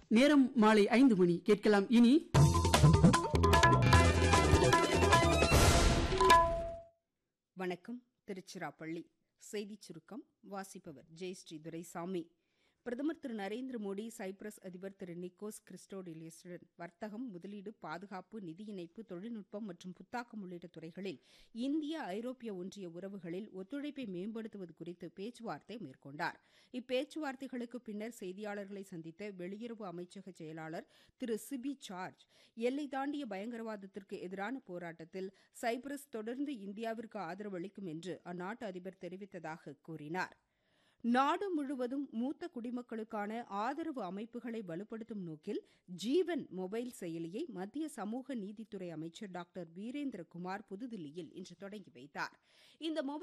நேரம் மாலை ஐந்து மணி கேட்கலாம் இனி வணக்கம் திருச்சிராப்பள்ளி செய்திச் சுருக்கம் வாசிப்பவர் ஜெயஸ்ரீ துரைசாமி பிரதமர் திரு நரேந்திர மோடி சைப்ரஸ் அதிபர் திரு நிக்கோஸ் கிறிஸ்டோடிலியஸுடன் வர்த்தகம் முதலீடு பாதுகாப்பு நிதி இணைப்பு தொழில்நுட்பம் மற்றும் புத்தாக்கம் உள்ளிட்ட துறைகளில் இந்திய ஐரோப்பிய ஒன்றிய உறவுகளில் ஒத்துழைப்பை மேம்படுத்துவது குறித்து பேச்சுவார்த்தை மேற்கொண்டார் இப்பேச்சுவார்த்தைகளுக்கு பின்னர் செய்தியாளர்களை சந்தித்த வெளியுறவு அமைச்சக செயலாளர் திரு சிபி சார்ஜ் எல்லை தாண்டிய பயங்கரவாதத்திற்கு எதிரான போராட்டத்தில் சைப்ரஸ் தொடர்ந்து இந்தியாவிற்கு ஆதரவு அளிக்கும் என்று அந்நாட்டு அதிபர் தெரிவித்ததாக கூறினார் நாடு முழுவதும் மூத்த குடிமக்களுக்கான ஆதரவு அமைப்புகளை வலுப்படுத்தும் நோக்கில் ஜீவன் மொபைல் செயலியை மத்திய சமூக நீதித்துறை அமைச்சர் டாக்டர் வீரேந்திர குமார் புதுதில்லியில் இன்று தொடங்கி வைத்தார் இந்த மொபைல்